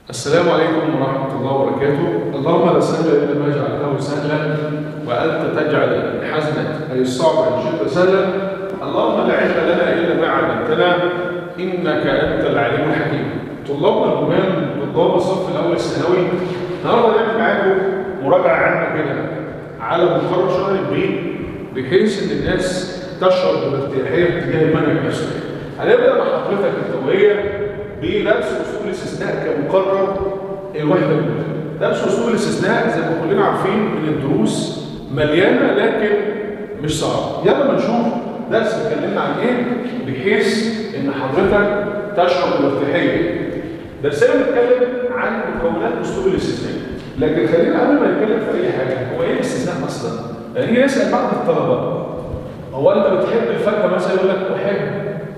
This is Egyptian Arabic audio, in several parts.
السلام عليكم ورحمة الله وبركاته اللهم لا سهل إلا ما جعلته سهلا وأنت تجعل الحزن أي الصعب أن شئت سهلا اللهم لا علم لنا إلا ما علمتنا إنك أنت العليم الحكيم طلابنا الجمال طلاب الصف الأول الثانوي النهارده هنعمل معاكم مراجعة عامة كده على مقرر شهر ابريل بحيث إن الناس تشعر بالارتياحية تجاه المنهج نفسه هنبدأ مع حضرتك التوعية بدرس اصول الاستثناء كمقرر الوحده الاولى. درس اصول الاستثناء زي ما كلنا عارفين من الدروس مليانه لكن مش صعبه. يلا نشوف درس اتكلمنا عن ايه بحيث ان حضرتك تشعر بالارتياحيه. درسنا بنتكلم عن مكونات اسلوب الاستثناء. لكن خلينا قبل ما نتكلم في اي حاجه هو ايه الاستثناء اصلا؟ يعني يسال بعض الطلبه هو انت بتحب الفاكهه مثلا يقول لك احب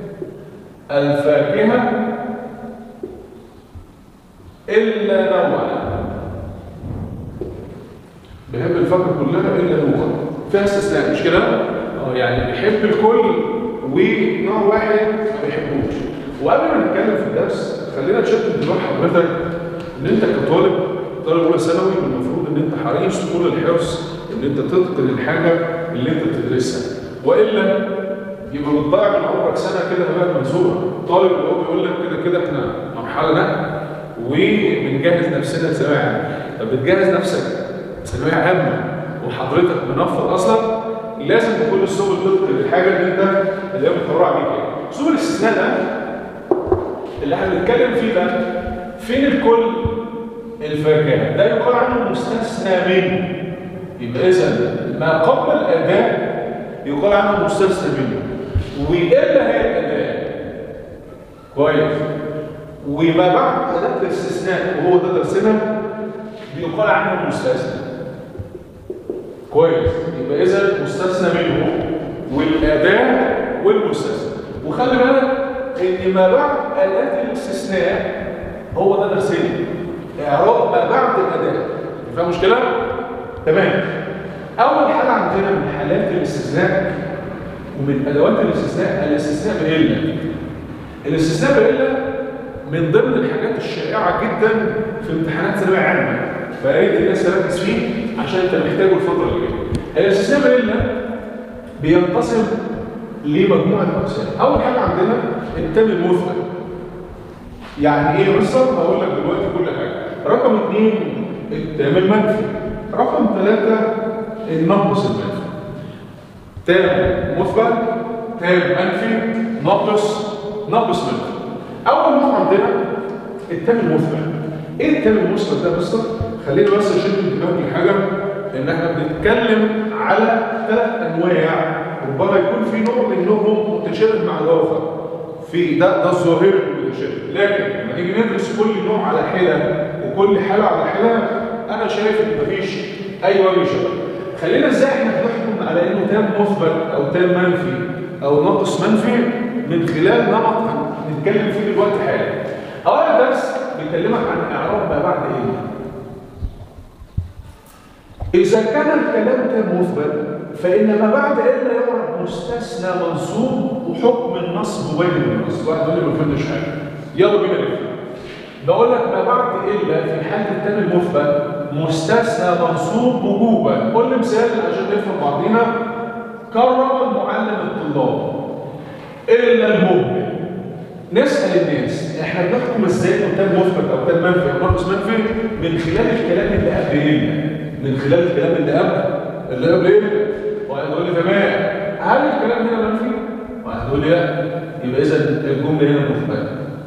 الفاكهه إلا نوعا بيحب الفاكهة كلها إلا نوع فيها استثناء مش كده؟ اه يعني بيحب الكل ونوع واحد ما بيحبوش وقبل ما نتكلم في الدرس خلينا نشتت دماغ حضرتك ان انت كطالب طالب اولى ثانوي المفروض ان انت حريص طول الحرص ان انت تتقن الحاجه اللي انت بتدرسها والا يبقى بتضيع من عمرك سنه كده بقى منزوره طالب اللي هو بيقول لك كده كده احنا مرحله نقل وبنجهز نفسنا لثانويه عامه طب بتجهز نفسك ثانويه عامه وحضرتك منفض اصلا لازم بكل السبل تتقن الحاجه اللي انت اللي هي بتطلع بيك يعني سبل الاستثناء ده اللي احنا بنتكلم فيه ده فين الكل الفاكهه ده يقال عنه مستثنى منه يبقى اذا ما قبل الاداء يقال عنه مستثنى منه والا هي الاداء كويس وما بعد أداة الاستثناء وهو ده درسنا بيقال عنه المستثنى كويس يبقى إذا مستثنى منه والأداة والمستثنى وخلي بالك إن ما بعد أداة الاستثناء هو ده درسنا إعراب ما بعد الأداة فاهم مشكلة؟ تمام أول حاجة عندنا من حالات الاستثناء ومن أدوات الاستثناء الاستثناء بإلا الاستثناء بإلا من ضمن الحاجات الشائعة جدا في امتحانات ثانوية عامة فيا ريت الناس تركز فيه عشان انت محتاجه الفترة اللي جاية. الاستثناء إلا بينقسم لمجموعة أقسام. أول حاجة عندنا التام المثبت. يعني إيه بالظبط؟ هقول لك دلوقتي كل حاجة. رقم اثنين التام المنفي. رقم ثلاثة النقص المنفي. تام مثبت، تام منفي، ناقص، ناقص منفي. اول نوع عندنا التام المثبت ايه التام المثبت ده بس خلينا بس نشد انتباهك لحاجه ان احنا بنتكلم على ثلاث انواع ربما يكون في نوع منهم متشابه مع الاخر في ده ده الظاهر المتشابه لكن لما نيجي ندرس كل نوع على حده وكل حاله على حده انا شايف ان مفيش اي وجه شبه خلينا ازاي احنا بنحكم على انه تام مثبت او تام منفي او ناقص منفي من خلال نمط نتكلم فيه دلوقتي حالا. أول درس بيكلمك عن إعراب ما بعد إيه؟ إذا كان الكلام تام مثبت فإن ما بعد إلا يعرف مستثنى منصوب وحكم النصب واجب النصب، واحد يقول لي ما فهمتش حاجة. يلا بينا نفهم. بقول لك ما بعد إلا في حالة التام المثبت مستثنى منصوب وجوبا. قول لي مثال عشان نفهم بعضينا. كرم المعلم الطلاب إلا المهمل نسأل الناس احنا بنحكم ازاي انه تام مثبت او تام منفي او ناقص منفي من خلال الكلام اللي قبلنا من خلال الكلام اللي قبل اللي قبلنا واحد يقول لي تمام هل الكلام هنا منفي؟ واحد يقول لي لا يبقى اذا الجمله هنا مثبته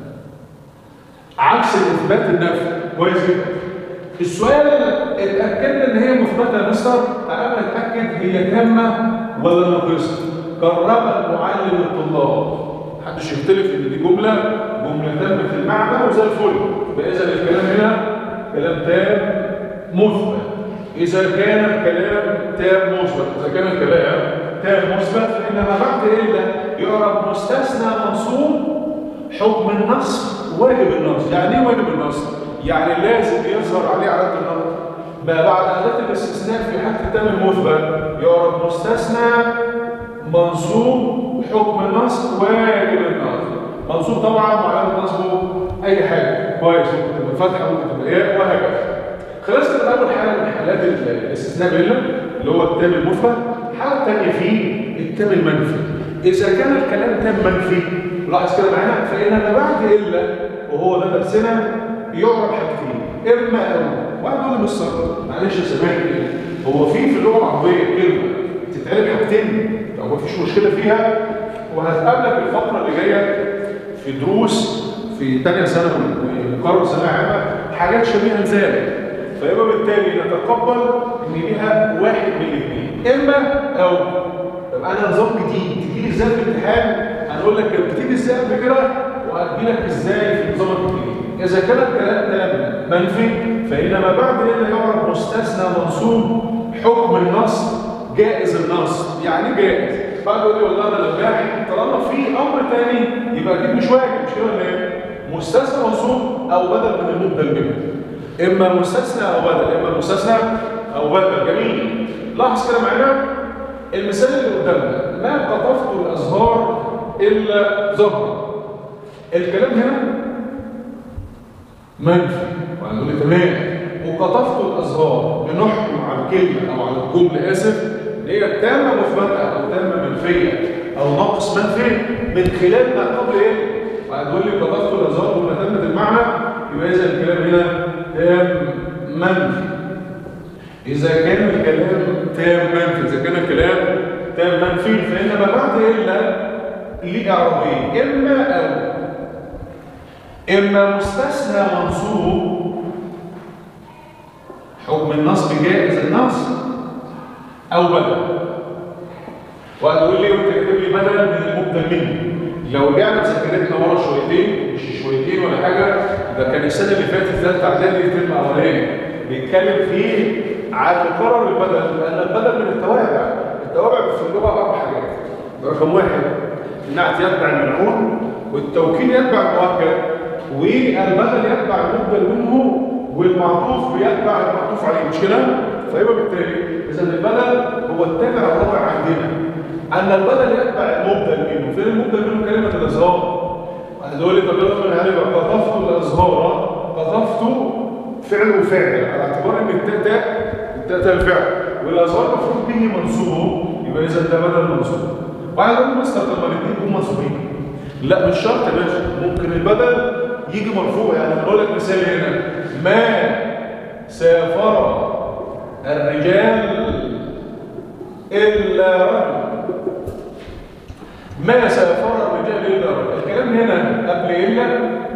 عكس الاثبات النفي كويس جدا السؤال اتاكدنا ان هي مثبته يا مستر تعالى نتاكد هي تامه ولا ناقصه كرم المعلم الطلاب محدش يختلف ان دي جمله جمله تامه المعنى وزي الفل فاذا الكلام هنا كلام تام مثبت اذا كان الكلام تام مثبت اذا كان الكلام تام مثبت فان ما بعد الا يعرف مستثنى منصوب حكم النص واجب النص يعني ايه واجب النص يعني لازم يظهر عليه علامه النص ما بعد اداه الاستثناء في حاله التام المثبت يعرف مستثنى منصوب حكم النص واجب النص منصوب طبعا وعلامه نصبه اي حاجه كويس ممكن تبقى فتحه ممكن تبقى ايه وهكذا خلاص كده اول حاله من حالات الاستثناء بالله اللي هو التام المفرد الحاله الثانيه فيه التام المنفي اذا كان الكلام تام منفي لاحظ كده معانا فان ما بعد الا وهو ده درسنا يعرف حاجتين اما او واحد يقول لي بالصبر معلش يا سامحني هو في في اللغه العربيه كلمه تتعرف حاجتين لو مفيش مشكله فيها وهتقابلك الفتره اللي جايه في دروس في ثانيه ثانوي ومقرر ثانويه عامه حاجات شبيهه لذلك فيبقى بالتالي نتقبل ان ليها واحد من الاثنين اما او طب انا نظام جديد تجي لي ازاي في الامتحان هنقول لك كانت بتيجي ازاي قبل كده وهتجي لك ازاي في النظام الجديد اذا كان الكلام ده منفي فانما بعد هنا يعرف مستثنى منصوب حكم النص جائز النص يعني جائز بعد يقول لي والله انا لباح طالما في امر ثاني يبقى اكيد مش واجب مش كده ولا ايه؟ مستثنى منصوب او بدل من المبدل منه اما مستثنى او بدل اما مستثنى او بدل جميل لاحظ كده معانا المثال اللي قدامنا ما قطفت الازهار الا زهرا الكلام هنا منفي وهنقول لي تمام وقطفت الازهار بنحكم على الكلمه او على الجمله اسف اللي هي تامه مثبته او تامه منفيه او ناقص منفي من خلال ما قبل ايه؟ وهتقول لي قطفت الازهار وما تمت المعنى يبقى اذا الكلام هنا تام منفي إذا كان الكلام تام منفي إذا كان الكلام تام منفي فإن ما بعد إلا ليه إعرابين إما أو إما مستثنى منصوب حكم النصب جائز النصب أو بدل وهتقول لي وانت كاتب لي بدل من المبدل منه لو رجعنا ذاكرتنا ورا شويتين مش شويتين ولا حاجه ده كان السنه اللي فاتت ثالثه اعدادي الترم الاولاني بيتكلم فيه عن مقرر البدل لان البدل من التوابع التوابع في اللغه اربع حاجات رقم واحد النعت يتبع المنعوت والتوكيد يتبع المؤكد والبدل يتبع المبدل منه والمعطوف بيتبع المعطوف عليه مش كده؟ فيبقى بالتالي اذا البدل هو التابع الرابع عندنا ان البدل يتبع المبدل منه فين المبدل منه كلمه الازهار هتقول لي طب يلا من هنبقى قطفت الازهار قطفت فعل وفاعل على اعتبار ان التاء تاء التاء تاء الفعل والازهار مفروض به منصوب يبقى اذا ده بدل منصوب واحد يقول مستر طب ما الاثنين هم منصوبين لا مش شرط يا باشا ممكن البدل يجي مرفوع يعني بقول لك مثال هنا ما سافر الرجال الا رجل ما سافر الرجال الا رجل الكلام هنا قبل الا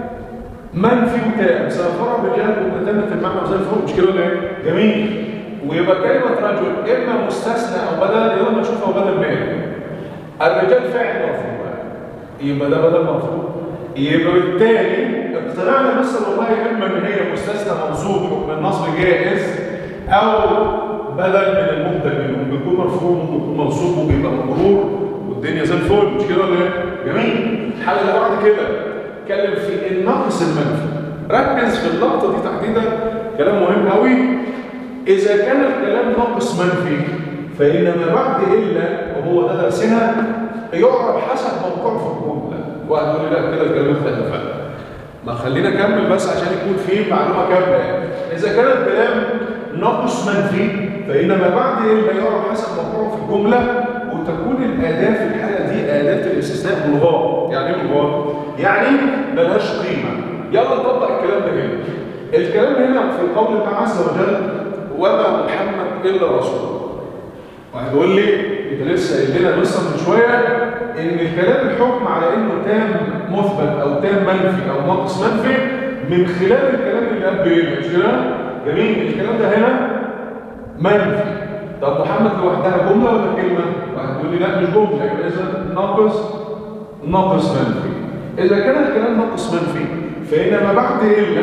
منفي وتام سافر الرجال وتتمت المعنى زي الفوق مش كده ولا ايه؟ جميل ويبقى كلمه رجل اما مستثنى او بدل يلا نشوفها بدل مين الرجال فاعل مرفوع يبقى ده بدل مرفوع يبقى بالتالي اقتنعنا بس والله اما ان هي مستثنى منصوب حكم النصب جائز او بدل من المبدل منه بيكون مرفوع وبيكون منصوب وبيبقى مجرور والدنيا زي الفل مش كده ولا ايه؟ جميل الحل اللي بعد كده اتكلم في النقص المنفي ركز في اللقطه دي تحديدا كلام مهم قوي اذا كان الكلام ناقص منفي فان ما بعد الا وهو ده درسنا يعرف حسب موقعه في الجمله وهتقول لي لا كده الكلام اختلف ما خلينا نكمل بس عشان يكون فيه معلومه كامله يعني اذا كان الكلام ناقص منفي فان ما بعد الا يعرف حسب موقعه في الجمله وتكون الاداه في الحاله دي اداه الاستثناء ملغاه يعني ايه ملغاه يعني ملهاش قيمه يلا نطبق الكلام ده هنا الكلام هنا في قول الله عز وجل وما محمد الا رسول واحد يقول لي انت لسه قايل لنا لسه من شويه ان الكلام الحكم على انه تام مثبت او تام منفي او ناقص منفي من خلال الكلام اللي قبل ايه مش كده جميل الكلام ده هنا منفي طب محمد لوحدها جمله ولا كلمه واحد يقول لي لا مش جمله يبقى اذا ناقص ناقص منفي اذا كان الكلام ناقص منفي فان ما بعد الا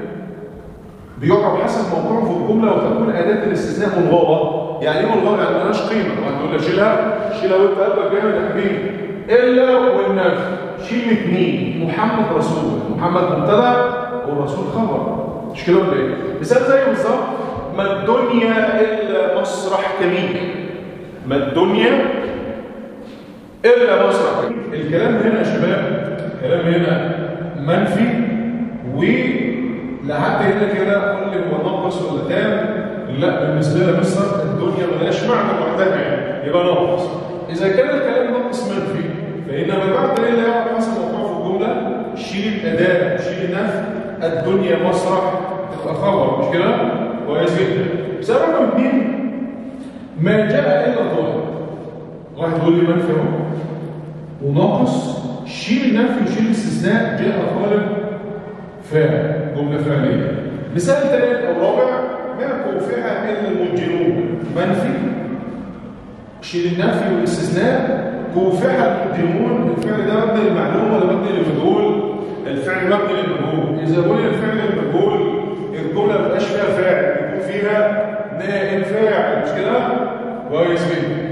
بيعرف حسب موقعه في الجمله وتكون اداه الاستثناء ملغاه يعني ايه ملغاه يعني مالهاش قيمه واحد يقول لي شيلها شيلها وانت قلبك جامد يا حبيبي الا والنفي شيل الاثنين محمد رسول محمد مبتدا والرسول خبر مش كده ولا ايه مثال زي بالظبط ما الدنيا الا مسرح كمين ما الدنيا الا مسرح كمين الكلام هنا يا شباب كلام هنا منفي ولحد هنا كده قول لي هو ناقص ولا تام لا بالنسبه لي مصر الدنيا ملهاش معنى لوحدها يعني يبقى ناقص اذا كان الكلام ناقص منفي فان ما بعد دليل لا يعرف حسب موقعه في الجمله شيل الاداه شيل النفي الدنيا مسرح تبقى خبر مش كده كويس جدا سبب رقم اثنين ما جاء الا ظاهر واحد يقول لي منفي اهو وناقص شيل النفي وشيل الاستثناء جاء طالب فاعل جمله فعليه مثال ثالث او رابع ما كوفها الا المنجمون منفي شيل النفي والاستثناء كوفها المنجمون الفعل ده مبني للمعلوم ولا مبني للمجهول الفعل مبني للمجهول اذا بني الفعل للمجهول الجمله ما بقاش فيها فاعل يكون فيها نائب فاعل مش كده كويس جدا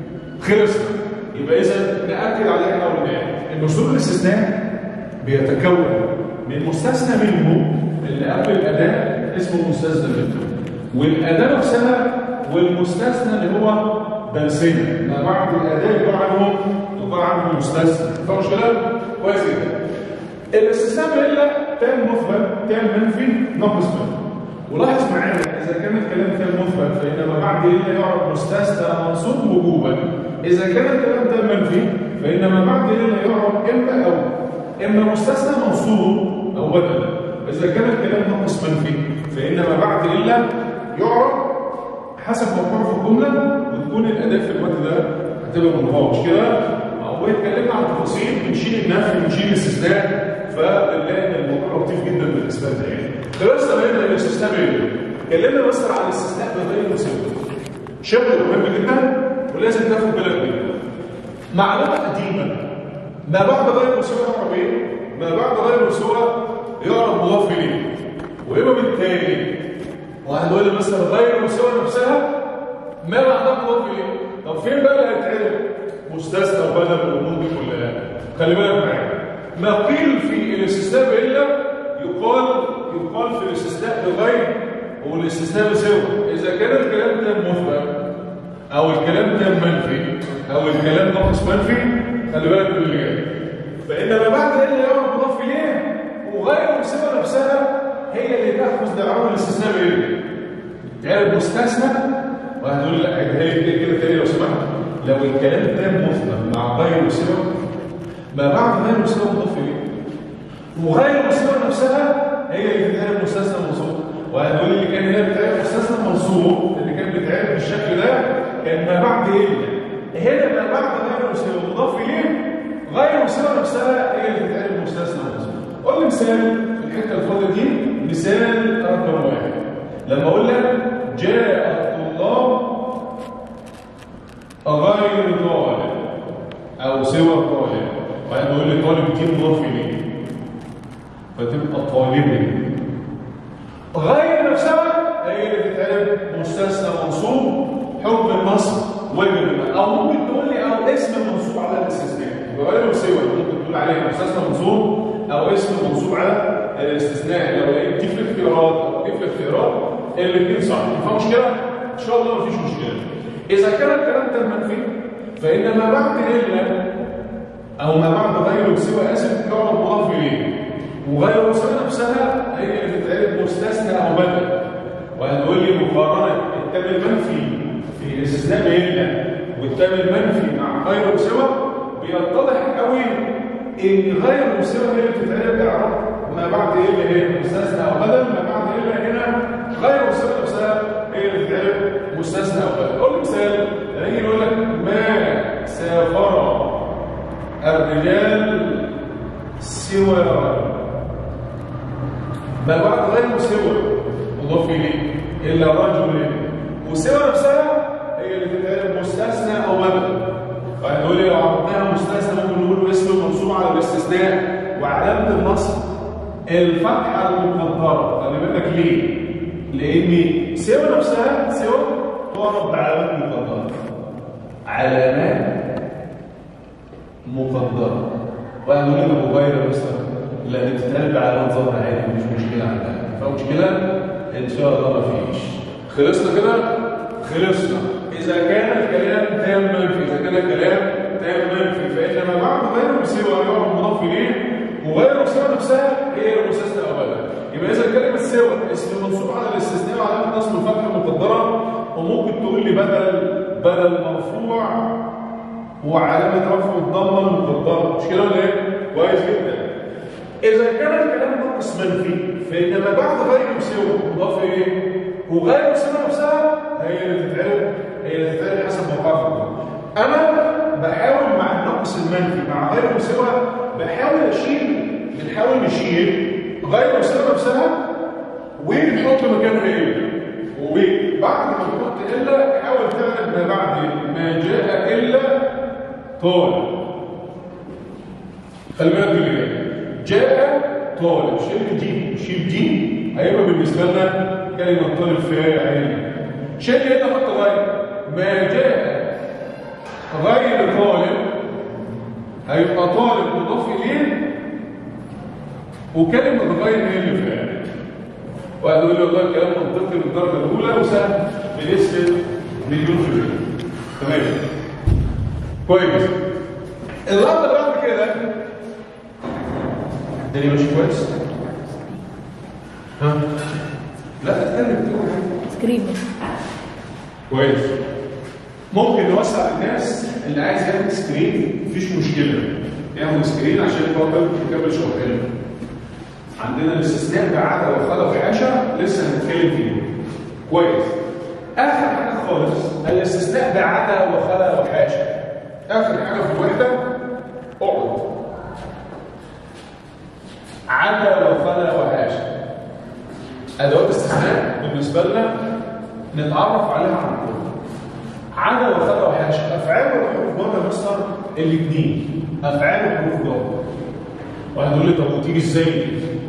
خلصنا يبقى اذا ناكد على احنا قلناه ان اصول الاستثناء بيتكون من مستثنى منه اللي قبل الاداه اسمه مستثنى منه والاداه نفسها والمستثنى اللي هو بلسنه ما بعد الاداه يبقى عنه يبقى عنه مستثنى فمش كده كويس جدا الاستثناء الا تام مثبت تام منفي ناقص منه ولاحظ معانا اذا كان الكلام تام مثبت فان ما بعد الا يعرف مستثنى منصوب وجوبا اذا كان الكلام تام منفي فان ما بعد الا يعرف اما او اما مستثنى منصوب او بدل اذا كان الكلام ناقص منفي فان ما بعد الا يعرف حسب موقعه في الجمله وتكون الاداه في الوقت ده هتبقى منفوعه مش كده هو اتكلمنا عن تفاصيل بنشيل النفي ونشيل الاستثناء فبنلاقي ان الموضوع لطيف جدا بالنسبه لنا يعني خلصنا بقينا الاستثناء بايه؟ اتكلمنا بس عن الاستثناء بغير مساوي شغل مهم جدا ولازم تاخد بالك منه معلومه قديمه ما بعد غير مساوي يعرف ايه؟ ما بعد غير مساوي يعرف مضاف اليه واما بالتالي واحد يقول لي مثلا غير مساوي نفسها ما بعدها مضاف اليه طب فين بقى اللي هيتعرف؟ مستثنى وبدل والامور دي كلها خلي بالك معايا ما قيل في الاستثناء بإلا يقال يقال في الاستثناء بغير والاستثناء بسوى إذا كان الكلام تام مثبت أو الكلام تام منفي أو الكلام ناقص منفي خلي بالك من اللي جاي فإن ما بعد إلا يعرف مضاف إليه وغير مساوى نفسها هي اللي تأخذ دعوة الاستثناء بإلا تعرف مستثنى واحد يقول لا عيدها لي كده تاني لو سمحت لو الكلام تام مثبت مع غير مساوى ما بعد غير مساوي مضاف اليه وغير مساوي نفسها هي اللي بتتعرف مستثنى منصوب وهنقول اللي كان هنا بتتعرف مستثنى منصوب اللي كان بيتعرف بالشكل ده كان ما بعد ايه هنا ما بعد غير مساوي مضاف اليه غير مساوي نفسها هي اللي بتتعرف مستثنى منصوب قول لي مثال في الحته الفاضيه دي مثال رقم واحد لما اقول لك جاء الطلاب غير طالب او سوى طالب واحد يقول لي طالب دي مضاف اليه فتبقى طالب غير نفسها هي اللي بتتعرف مستثنى منصوب حكم النصب واجب او ممكن تقول لي او اسم منصوب على الاستثناء يبقى غير مساوي ممكن تقول عليه مستثنى منصوب او اسم منصوب على الاستثناء لو لقيت دي في الاختيارات او دي في الاختيارات الاثنين صح فيها مشكله ان شاء الله مفيش مشكله اذا كان الكلام ده منفي فان ما بعد الا او ما بعد غير سوى اسف يعرف مضاف اليه وغير مساوي نفسها هي اللي بتتعرف مستثنى او بدل وهنقول لي مقارنه التام المنفي في الاستثناء بإلا والتام المنفي مع غير مساوي بيتضح قوي ان غير مساوي هي اللي بتتعرف اعراب ما بعد الا هي مستثنى او بدل ما بعد الا هنا غير مساوي نفسها هي اللي بتتعرف مستثنى او بدل قول لي مثال هنيجي نقول لك ما سافر الرجال سوى رجل ما بعد غير مسوى مضاف اليه الا رجل وسوى نفسها هي اللي بتتعرف مستثنى او بدل فهنقول لو عرفناها مستثنى ممكن نقول اسم منصوب على الاستثناء وعلامه النصب الفتحه المقدره خلي بالك ليه؟ لان سوى نفسها سوى تعرف بعلامات مقدره علامات مقدره وهنقول له موبايل مثلا لا دي بتتقلب علامات ظاهره عادي مش مشكله عندها فمشكله ان شاء الله ما فيش خلصنا كده خلصنا اذا كان الكلام تام منفي اذا كان الكلام تام منفي فان ما بعد غير مساوي يعرف مضاف اليه وغير مساواه نفسها هي المستثنى اولا يبقى اذا كلمه سوى اسم منصوب على الاستثناء وعلامه نصب الفتحه مقدره وممكن تقول لي بدل بدل مرفوع وعلامه رفعه الضمه المقدره مش كده ولا ايه؟ كويس جدا اذا كان الكلام ناقص منفي فانما بعد غير مساوي مضاف ايه؟ وغير مساوي نفسها هي اللي تتعرف هي اللي تتعرف حسب موقعها انا بحاول مع النقص المنفي مع غير مساوي بحاول اشيل بنحاول نشيل غير مساوي نفسها ونحط مكانها ايه وبعد ما تحط الا حاول تعرف ما بعد ما جاء الا طالب خلي بالك من اللي جاي جاء طالب شيل دي شيل دي هيبقى بالنسبه لنا كلمه طالب فاعل شيل هنا حط غير ما جاء غير طالب هيبقى طالب مضاف اليه وكلمه غير هي اللي فاعل واحد يقول لي والله كلام منطقي بالدرجه الاولى وسهل بنسبه مليون في المية تمام كويس اللحظه اللي بعد كده الدنيا ماشي كويس ها لا اتكلم تقول سكرين كويس ممكن نوسع الناس اللي عايز يعمل سكرين مفيش مشكله يعمل سكرين عشان يفضل يكمل شغلنا عندنا الاستثناء بعدة وخلق وحاشة لسه هنتكلم فيه كويس اخر حاجه خالص الاستثناء بعدة وخلق وحاشة اخر حاجه في الوحده اقعد عدا وخلق وحاشة ادوات استثناء بالنسبه لنا نتعرف عليها عن كل عدا وخلق وحاشة افعال وحروف جر مصدر الاثنين افعال وحروف جر واحد يقول لي طب وتيجي ازاي دي؟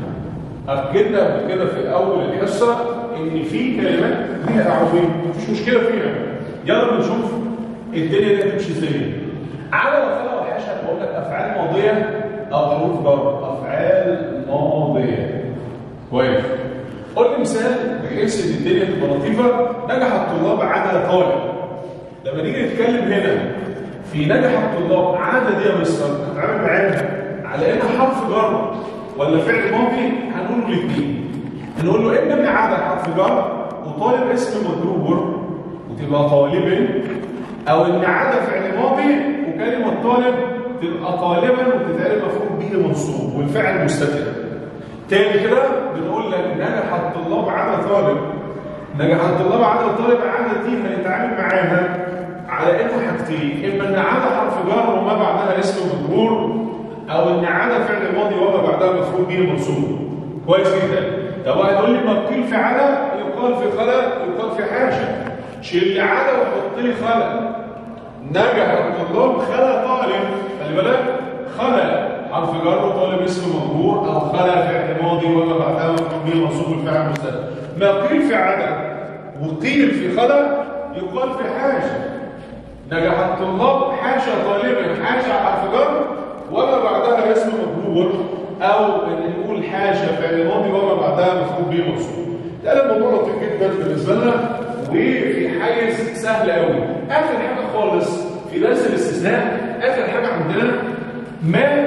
اكدنا قبل كده في اول الحصه ان في كلمات ليها اعرابين مفيش مشكله فيها يلا نشوف الدنيا دي هتمشي ازاي على وخلق وحاشا بقول لك افعال ماضيه او حروف جر افعال ماضيه كويس قول لي مثال بحيث ان الدنيا تبقى لطيفه نجح الطلاب عدا طالب لما نيجي نتكلم هنا في نجح الطلاب عدا دي يا مستر هتعامل معاها على انها حرف جر ولا فعل ماضي هنقول له الاثنين هنقول له اما من عدا حرف جر وطالب اسم مجرور وتبقى طالب او ان عدا فعل ماضي وكلمه طالب تبقى طالبا وتتعرف مفعول به منصوب والفعل مستتر تاني كده بنقول لك نجح الطلاب عدا طالب نجح الطلاب عدا طالب عدا دي هنتعامل معاها على انه حاجتين اما ان عدا حرف جر وما بعدها اسم مجرور او ان عدا فعل ماضي وما بعدها مفعول به منصوب كويس جدا طب واحد يقول لي ما قيل في عدا يقال في خلا يقال في حاشا شيل لي عدا وحط لي خلا نجح الطلاب خلا طالب خلي بالك خلا حرف جر وطالب اسم مجرور او خلا فعل ماضي وما بعدها مفعول به منصوب والفعل مستتر ما قيل في عدا وقيل في خلا يقال في حاشا نجح الطلاب حاشا طالبا حاشا حرف جر وما بعدها اسم مجرور او ان نقول حاشا فعل ماضي وما بعدها مفعول به منصوب ده الموضوع لطيف جدا بالنسبه لنا وفي حيز سهل قوي اخر حاجه خالص في درس الاستثناء اخر حاجه عندنا ما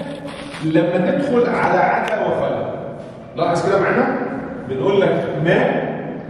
لما تدخل على عدا وخلا لاحظ كده معانا بنقول لك ما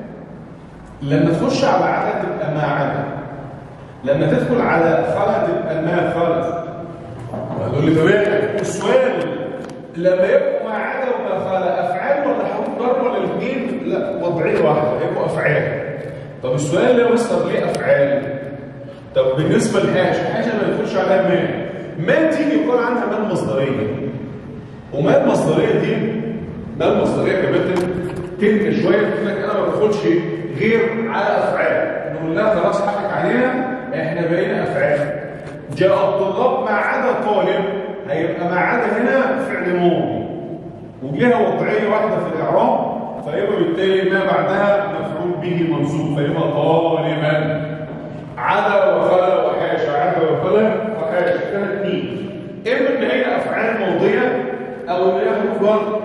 لما تخش على عدا تبقى ما عدا لما تدخل على خلا تبقى ما خلا هتقول لي تمام السؤال لما يبقوا ما عدا وما خلا افعال ولا حروف جر ولا الاثنين لا وضعيه واحده يبقوا افعال طب السؤال اللي مستر ليه افعال طب بالنسبه لحاجه حاجه ما يدخلش عليها ما ما تيجي يقال عنها ما المصدريه وما المصدريه دي ما المصدريه كمان تلك شويه تقول لك انا ما بدخلش غير على افعال نقول لها خلاص حقك علينا احنا بقينا افعال جاء الطلاب ما عدا طالب هيبقى ما عدا هنا فعل ماضي وجهه وضعيه واحده في الاعراب فيبقى بالتالي ما بعدها مفعول به منصوب فيبقى طالبا عدا وخلا وحاشا عدا وخلا وحاشا كانت مين اما ان هي افعال ماضيه او ان هي حروف جر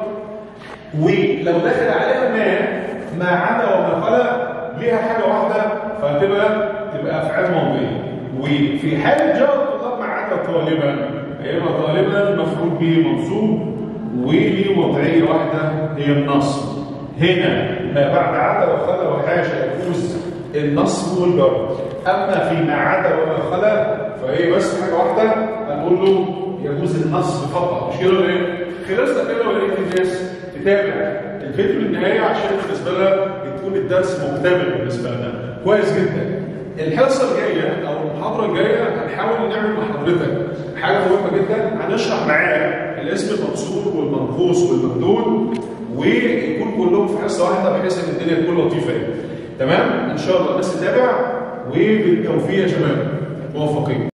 ولو دخل عليها ما ما عدا وما خلا ليها حاجه واحده فتبقى تبقى افعال ماضيه وفي حاله جاء الطلاب ما عدا طالبا هيبقى طالبا مفعول به منصوب وليه وضعيه واحده هي النصب هنا ما بعد عدا وخلا وحاشا يجوز النصب والجر اما فيما عدا وما خلا فهي بس حاجه واحده هنقول له يجوز النصب فقط مش كده ولا ايه؟ خلصنا كده ولقيت الناس تتابع الفيديو للنهايه عشان بالنسبه لها تكون الدرس مكتمل بالنسبه لنا كويس جدا الحصه الجايه او المحاضره الجايه هنحاول نعمل مع حضرتك حاجه مهمه جدا هنشرح معاك الاسم المقصور والمنقوص والممدود ويكون كلهم في حصه واحده بحيث ان الدنيا تكون لطيفه يعني. تمام ان شاء الله الناس تتابع وبالتوفيق يا شباب موفقين